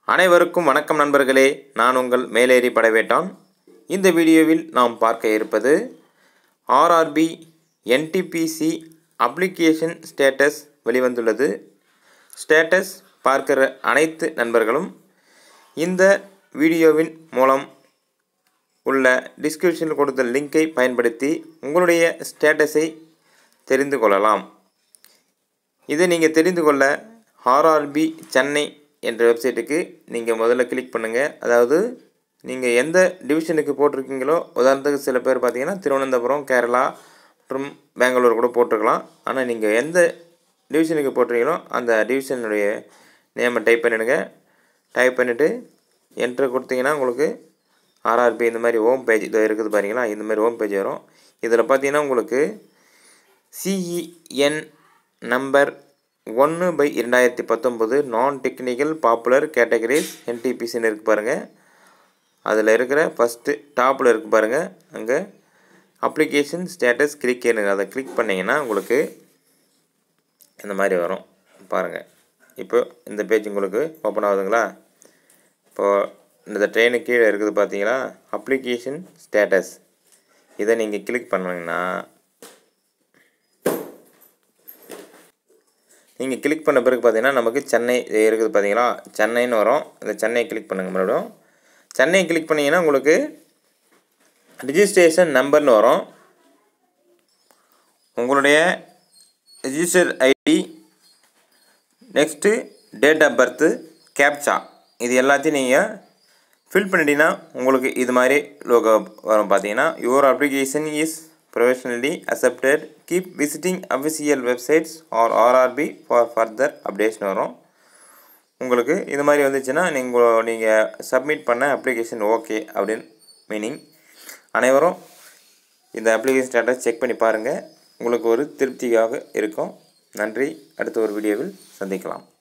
அனைவருக்கும் வணக்கம் நண்பர்களே நான் உங்கள் மேலேறி படவேட்டான் இந்த வீடியோவில் நாம் பார்க்க இருப்பது ஆர்ஆர்பி என்டிபிசி அப்ளிகேஷன் ஸ்டேட்டஸ் வெளிவந்துள்ளது ஸ்டேட்டஸ் பார்க்கிற அனைத்து நண்பர்களும் இந்த வீடியோவின் மூலம் உள்ள டிஸ்கிரிப்ஷனில் கொடுத்த லிங்கை பயன்படுத்தி உங்களுடைய ஸ்டேட்டஸை தெரிந்து கொள்ளலாம் இதை நீங்கள் தெரிந்து கொள்ள ஆர்ஆர்பி சென்னை என்ற வெப்சைட்டுக்கு நீங்கள் முதல்ல கிளிக் பண்ணுங்கள் அதாவது நீங்கள் எந்த டிவிஷனுக்கு போட்டிருக்கீங்களோ உதாரணத்துக்கு சில பேர் பார்த்தீங்கன்னா திருவனந்தபுரம் கேரளா மற்றும் பெங்களூர் கூட போட்டிருக்கலாம் ஆனால் நீங்கள் எந்த டிவிஷனுக்கு போட்டிருக்கீங்களோ அந்த டிவிஷனுடைய நேமை டைப் பண்ணிடுங்க டைப் பண்ணிவிட்டு என்ட்ரு கொடுத்தீங்கன்னா உங்களுக்கு ஆர்ஆர்பி இந்த மாதிரி ஹோம் பேஜ் இதோ இருக்குது பாருங்களா இந்த மாதிரி ஹோம் பேஜ் வரும் இதில் பார்த்தீங்கன்னா உங்களுக்கு சிஇஎன் நம்பர் ஒன்று பை இரண்டாயிரத்தி பத்தொம்போது நான் டெக்னிக்கல் பாப்புலர் கேட்டகரிஸ் என்டிபிசின்னு இருக்குது பாருங்கள் அதில் இருக்கிற ஃபஸ்ட்டு டாப்பில் இருக்குது பாருங்கள் அங்கே அப்ளிகேஷன் ஸ்டேட்டஸ் கிளிக் எனக்கு அதை கிளிக் பண்ணிங்கன்னா உங்களுக்கு இந்த மாதிரி வரும் பாருங்கள் இப்போ இந்த பேஜ் உங்களுக்கு ஓப்பன் ஆகுதுங்களா இப்போது இந்த ட்ரெயினு கீழே இருக்குது பார்த்தீங்களா அப்ளிகேஷன் ஸ்டேட்டஸ் இதை நீங்கள் கிளிக் பண்ணிங்கன்னா நீங்கள் கிளிக் பண்ண பிறகு பார்த்தீங்கன்னா நமக்கு சென்னை இருக்குது பார்த்தீங்களா சென்னைன்னு வரும் இந்த சென்னையை கிளிக் பண்ணுங்கள் மறுபடியும் சென்னையை கிளிக் பண்ணிங்கன்னா உங்களுக்கு ரிஜிஸ்ட்ரேஷன் நம்பர்னு வரும் உங்களுடைய register ID next date of birth captcha இது எல்லாத்தையும் நீங்கள் ஃபில் பண்ணிட்டீங்கன்னா உங்களுக்கு இது மாதிரி லோகோ வரும் பார்த்தீங்கன்னா your application is professionally accepted keep visiting official websites are RRB for further updation வரும் உங்களுக்கு இது மாதிரி வந்துச்சுன்னா நீங்கள் நீங்கள் சப்மிட் பண்ண அப்ளிகேஷன் ஓகே அப்படின்னு மீனிங் அனைவரும் இந்த அப்ளிகேஷன் ஸ்டேட்டஸ் செக் பண்ணி பாருங்கள் உங்களுக்கு ஒரு திருப்தியாக இருக்கும் நன்றி அடுத்த ஒரு வீடியோவில் சந்திக்கலாம்